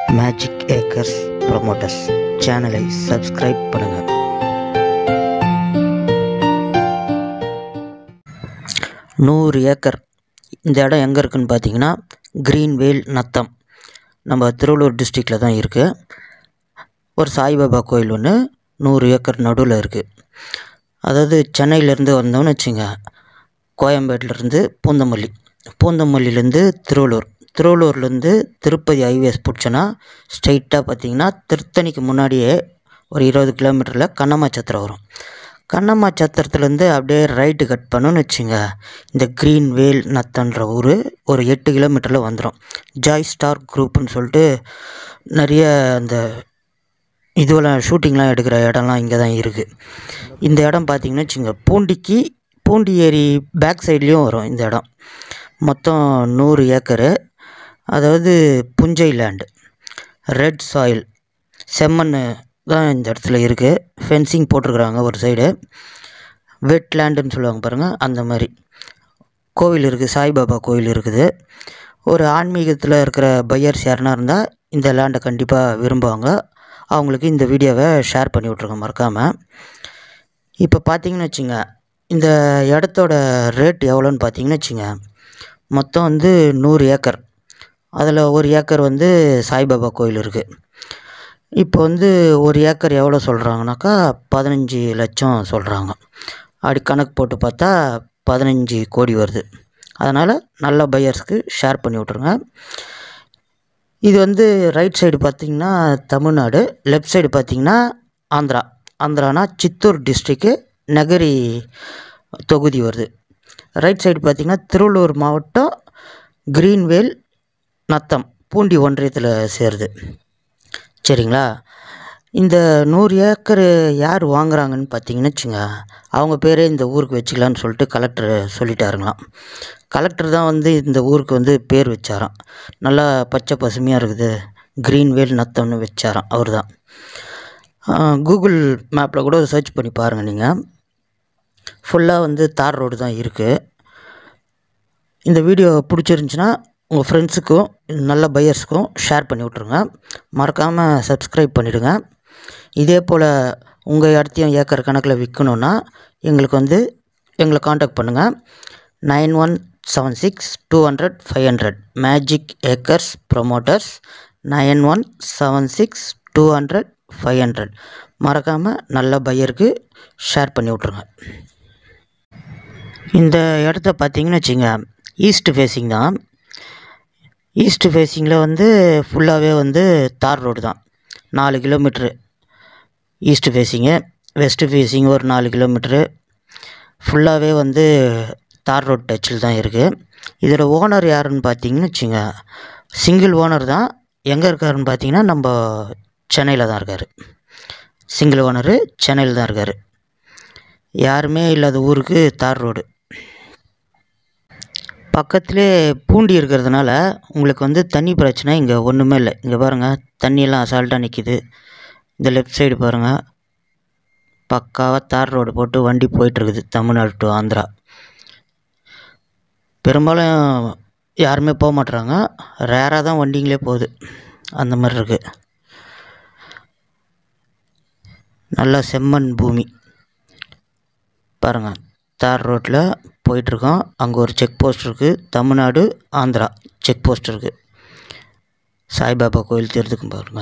magic acres promoters சேனலை subscribe பண்ணுங்கள் நூறு ஏக்கர் இந்த இடம் எங்கே இருக்குன்னு பார்த்தீங்கன்னா க்ரீன்வேல் நத்தம் நம்ம திருவள்ளூர் டிஸ்ட்ரிக்டில் தான் இருக்குது ஒரு சாய்பாபா கோயில் ஒன்று நூறு ஏக்கர் நடுவில் இருக்குது அதாவது சென்னையிலேருந்து வந்தோம்னு வச்சுங்க கோயம்பேட்டிலேருந்து பூந்தமல்லி பூந்தமல்லிலேருந்து திருவள்ளூர் திருவள்ளூர்லேருந்து திருப்பதி ஹைவேஸ் பிடிச்சோன்னா ஸ்ட்ரைட்டாக பார்த்தீங்கன்னா திருத்தணிக்கு முன்னாடியே ஒரு இருபது கிலோமீட்டரில் கண்ணம்மா சத்திரம் வரும் கண்ணம்மா சத்திரத்துலேருந்து அப்படியே ரைட்டு கட் பண்ணோன்னு வச்சுங்க இந்த க்ரீன் வேல் நத்தன்ற ஊர் ஒரு எட்டு கிலோமீட்டரில் வந்துடும் ஜாய் ஸ்டார் குரூப்னு சொல்லிட்டு நிறைய அந்த இதுவெல்லாம் ஷூட்டிங்லாம் எடுக்கிற இடம்லாம் இங்கே தான் இருக்குது இந்த இடம் பார்த்திங்கன்னா வச்சுங்க பூண்டிக்கு பூண்டி ஏரி பேக் சைட்லேயும் வரும் இந்த இடம் மொத்தம் நூறு ஏக்கரு அதாவது புஞ்சை லேண்டு ரெட் சாயில் செம்மண் தான் இந்த இடத்துல இருக்குது ஃபென்சிங் போட்டிருக்குறாங்க ஒரு சைடு வெட் லேண்டுன்னு சொல்லுவாங்க பாருங்கள் அந்த மாதிரி கோவில் இருக்குது சாய்பாபா கோவில் இருக்குது ஒரு ஆன்மீகத்தில் இருக்கிற பையர்ஸ் யாருனா இருந்தால் இந்த லேண்டை கண்டிப்பாக விரும்புவாங்க அவங்களுக்கு இந்த வீடியோவை ஷேர் பண்ணி விட்ருங்க மறக்காமல் இப்போ பார்த்தீங்கன்னு வச்சுங்க இந்த இடத்தோட ரேட் எவ்வளோன்னு பார்த்தீங்கன்னு வச்சுங்க மொத்தம் வந்து நூறு ஏக்கர் அதில் ஒரு ஏக்கர் வந்து சாய்பாபா கோயில் இருக்குது இப்போ வந்து ஒரு ஏக்கர் எவ்வளோ சொல்கிறாங்கனாக்கா பதினஞ்சு லட்சம் சொல்கிறாங்க அப்படி கணக்கு போட்டு பார்த்தா பதினஞ்சு கோடி வருது அதனால் நல்ல பையர்ஸ்க்கு ஷேர் பண்ணி விட்ருங்க இது வந்து ரைட் சைடு பார்த்திங்கன்னா தமிழ்நாடு லெஃப்ட் சைடு பார்த்திங்கன்னா ஆந்திரா ஆந்திரானா சித்தூர் டிஸ்ட்ரிக்கு நகரி தொகுதி வருது ரைட் சைடு பார்த்திங்கன்னா திருவள்ளூர் மாவட்டம் க்ரீன்வேல் நத்தம் பூண்டி ஒன்றியத்தில் சேருது சரிங்களா இந்த நூறு ஏக்கர் யார் வாங்குறாங்கன்னு பார்த்தீங்கன்னு வச்சுங்க அவங்க பேரே இந்த ஊருக்கு வச்சுக்கலான்னு சொல்லிட்டு கலெக்டர் சொல்லிட்டாருங்களாம் கலெக்டர் தான் வந்து இந்த ஊருக்கு வந்து பேர் வச்சாராம் நல்லா பச்சை பசுமையாக இருக்குது க்ரீன்வேல் நத்தம்னு வச்சாராம் அவர் தான் கூகுள் மேப்பில் கூட சர்ச் பண்ணி பாருங்கள் நீங்கள் ஃபுல்லாக வந்து தார் ரோடு தான் இருக்குது இந்த வீடியோ பிடிச்சிருந்துச்சின்னா உங்கள் ஃப்ரெண்ட்ஸுக்கும் நல்ல பையர்ஸுக்கும் ஷேர் பண்ணி விட்ருங்க மறக்காமல் சப்ஸ்கிரைப் பண்ணிவிடுங்க இதே போல் உங்கள் இடத்தையும் ஏக்கர் கணக்கில் விற்கணுன்னா எங்களுக்கு வந்து எங்களை காண்டாக்ட் பண்ணுங்கள் nine one seven six two hundred five hundred magic acres promoters nine one seven six two hundred five hundred மறக்காமல் நல்ல பையருக்கு ஷேர் பண்ணி விட்ருங்க இந்த இடத்த பார்த்தீங்கன்னு வச்சுங்க ஈஸ்ட் ஃபேஸிங் தான் ஈஸ்ட் ஃபேஸிங்கில் வந்து ஃபுல்லாகவே வந்து தார் ரோடு தான் நாலு kilometre east facing west facing ஒரு நாலு கிலோமீட்ரு ஃபுல்லாகவே வந்து தார் ரோட் டச்சில் தான் இருக்குது இதோட ஓனர் யாருன்னு பார்த்தீங்கன்னு வச்சுங்க சிங்கிள் ஓனர் தான் எங்கே இருக்காருன்னு பார்த்தீங்கன்னா நம்ம சென்னையில் தான் இருக்கார் சிங்கிள் ஓனரு சென்னையில் தான் இருக்கார் யாருமே இல்லாத ஊருக்கு தார் ரோடு பக்கத்துலேயே பூண்டி இருக்கிறதுனால உங்களுக்கு வந்து தண்ணி பிரச்சனை இங்கே ஒன்றுமே இல்லை இங்கே பாருங்கள் தண்ணியெல்லாம் அசால்ட்டாக நிற்கிது இந்த லெஃப்ட் சைடு பாருங்கள் பக்காவாக தார் ரோடு போட்டு வண்டி போயிட்டுருக்குது தமிழ்நாடு டு ஆந்திரா பெரும்பாலும் யாருமே போக மாட்டுறாங்க ரேராக தான் வண்டிங்களே போகுது அந்த மாதிரி இருக்குது நல்லா செம்மண் பூமி பாருங்கள் தார் ரோட்டில் போயிட்டுருக்கோம் அங்கே ஒரு செக் போஸ்ட் இருக்குது தமிழ்நாடு ஆந்திரா செக் போஸ்ட் இருக்குது சாய்பாபா கோயில் தெரிஞ்சுக்கும் பாருங்க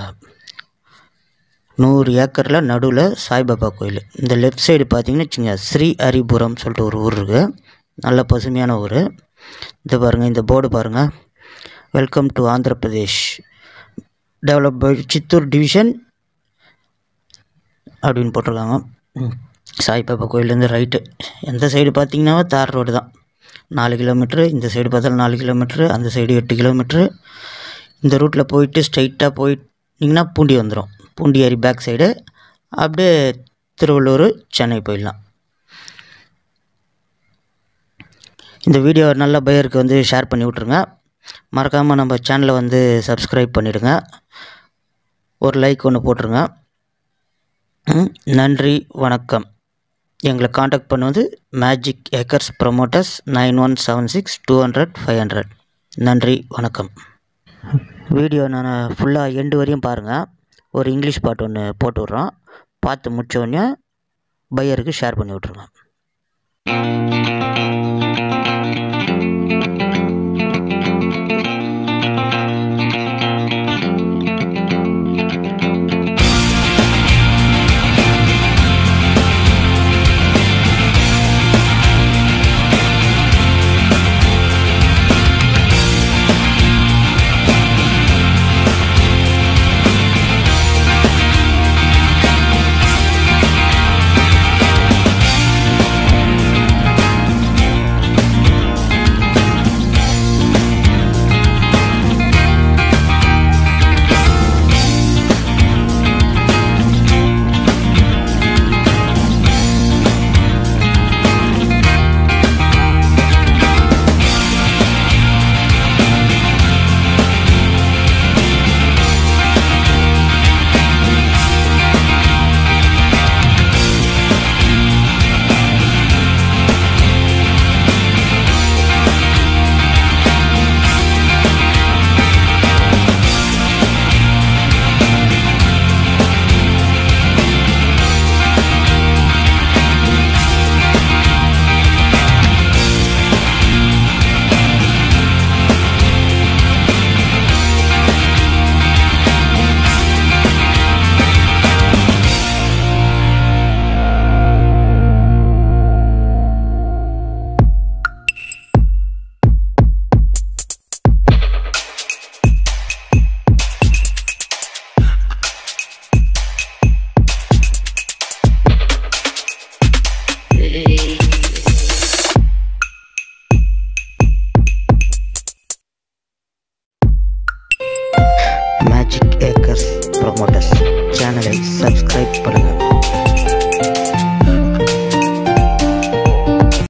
நூறு ஏக்கரில் நடுவில் சாய்பாபா கோயில் இந்த லெஃப்ட் சைடு பார்த்தீங்கன்னு வச்சுங்க ஸ்ரீ ஹரிபுரம் சொல்லிட்டு ஒரு ஊர் இருக்குது நல்ல பசுமையான ஊர் இது பாருங்கள் இந்த போர்டு பாருங்கள் welcome to Andhra Pradesh develop by Chittoor division அப்படின்னு போட்டிருக்காங்க சாய்பாபா கோயிலேருந்து ரைட்டு எந்த சைடு பார்த்தீங்கன்னா தார் ரோடு தான் நாலு கிலோமீட்ரு இந்த சைடு பார்த்தாலும் நாலு கிலோமீட்ரு அந்த சைடு எட்டு கிலோமீட்ரு இந்த ரூட்டில் போயிட்டு ஸ்ட்ரைட்டாக போயிட்டிங்கன்னா பூண்டி வந்துடும் பூண்டி ஏரி பேக் சைடு அப்படியே திருவள்ளூர் சென்னை போயிடலாம் இந்த வீடியோ நல்ல பையருக்கு வந்து ஷேர் பண்ணி விட்ருங்க மறக்காமல் நம்ம சேனலை வந்து சப்ஸ்கிரைப் பண்ணிவிடுங்க ஒரு லைக் ஒன்று போட்டுருங்க நன்றி வணக்கம் எங்களை காண்டாக்ட் பண்ணுவது magic acres promoters nine one seven six two hundred five hundred நன்றி வணக்கம் வீடியோ நான் ஃபுல்லாக எண்டு வரையும் பாருங்கள் ஒரு இங்கிலீஷ் பாட்டு ஒன்று போட்டு விட்றோம் பார்த்து முடிச்ச உடனே பையருக்கு ஷேர் பண்ணி விட்ருங்க மேஜிக் ஏக்கர்ஸ் ப்ரொமோட்டர்ஸ் சேனலை சப்ஸ்கிரைப் பண்ணுங்கள்